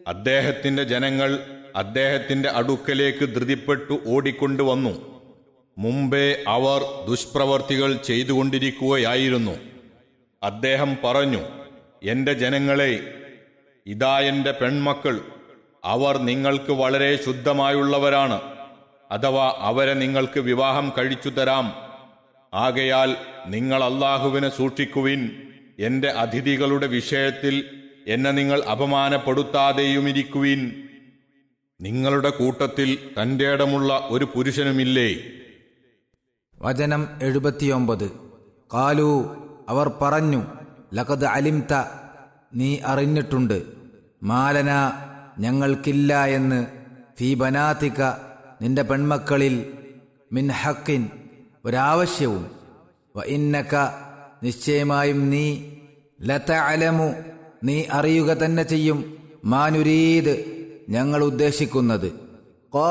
അദ്ദേഹത്തിന്റെ ജനങ്ങൾ അദ്ദേഹത്തിന്റെ അടുക്കലേക്ക് ധൃതിപ്പെട്ടു ഓടിക്കൊണ്ടുവന്നു മുമ്പേ അവർ ദുഷ്പ്രവർത്തികൾ ചെയ്തുകൊണ്ടിരിക്കുകയായിരുന്നു അദ്ദേഹം പറഞ്ഞു എന്റെ ജനങ്ങളെ ഇതാ എന്റെ പെൺമക്കൾ അവർ നിങ്ങൾക്ക് വളരെ ശുദ്ധമായുള്ളവരാണ് അഥവാ അവരെ നിങ്ങൾക്ക് വിവാഹം കഴിച്ചു തരാം ആകയാൽ നിങ്ങൾ അള്ളാഹുവിനെ സൂക്ഷിക്കുവിൻ എന്റെ അതിഥികളുടെ വിഷയത്തിൽ എന്നെ നിങ്ങൾ അപമാനപ്പെടുത്താതെയുമിരിക്കുവിൻ നിങ്ങളുടെ കൂട്ടത്തിൽ തന്റെ ഇടമുള്ള ഒരു പുരുഷനുമില്ലേ വചനം എഴുപത്തിയൊമ്പത് കാലു അവർ പറഞ്ഞു ലഖദ് അലിംത നീ അറിഞ്ഞിട്ടുണ്ട് മാലന ഞങ്ങൾക്കില്ല എന്ന് ഫീ ബനാത്തിക നിന്റെ പെൺമക്കളിൽ മിൻ ഹക്കിൻ ഒരാവശ്യവും വ ഇന്നക നിശ്ചയമായും നീ ലത അലമു നീ അറിയുക തന്നെ ചെയ്യും മാനുരീത് ഞങ്ങൾ ഉദ്ദേശിക്കുന്നത്